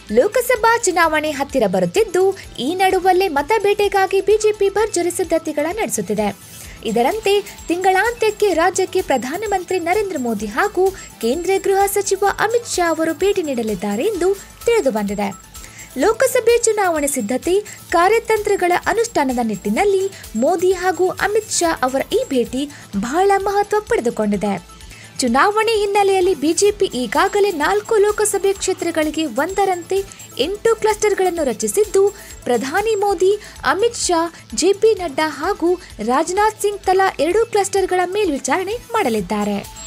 ಲೋಕಸಭಾ ಚುನಾವಣೆ ಹತ್ತಿರ ಬರುತ್ತಿದ್ದು ಈ ನಡುವಲ್ಲೇ ಮತಬೇಟೆಗಾಗಿ ಬಿಜೆಪಿ ಭರ್ಜರಿ ಸಿದ್ಧತೆಗಳ ನಡೆಸುತ್ತಿದೆ ಇದರಂತೆ ತಿಂಗಳಾಂತ್ಯಕ್ಕೆ ರಾಜ್ಯಕ್ಕೆ ಪ್ರಧಾನಮಂತ್ರಿ ನರೇಂದ್ರ ಮೋದಿ ಹಾಗೂ ಕೇಂದ್ರ ಗೃಹ ಸಚಿವ ಅಮಿತ್ ಶಾ ಅವರು ಭೇಟಿ ನೀಡಲಿದ್ದಾರೆ ಎಂದು ತಿಳಿದು ಬಂದಿದೆ ಲೋಕಸಭೆ ಚುನಾವಣೆ ಸಿದ್ಧತೆ ಕಾರ್ಯತಂತ್ರಗಳ ಅನುಷ್ಠಾನದ ನಿಟ್ಟಿನಲ್ಲಿ ಮೋದಿ ಹಾಗೂ ಅಮಿತ್ ಶಾ ಅವರ ಈ ಭೇಟಿ ಬಹಳ ಮಹತ್ವ ಪಡೆದುಕೊಂಡಿದೆ ಚುನಾವಣೆ ಹಿನ್ನೆಲೆಯಲ್ಲಿ ಬಿಜೆಪಿ ಈಗಾಗಲೇ ನಾಲ್ಕು ಲೋಕಸಭೆ ಕ್ಷೇತ್ರಗಳಿಗೆ ಒಂದರಂತೆ ಎಂಟು ಕ್ಲಸ್ಟರ್ಗಳನ್ನು ರಚಿಸಿದ್ದು ಪ್ರಧಾನಿ ಮೋದಿ ಅಮಿತ್ ಶಾ ಜೆಪಿ ನಡ್ಡಾ ಹಾಗೂ ರಾಜನಾಥ್ ಸಿಂಗ್ ತಲಾ ಎರಡು ಕ್ಲಸ್ಟರ್ಗಳ ಮೇಲ್ವಿಚಾರಣೆ ಮಾಡಲಿದ್ದಾರೆ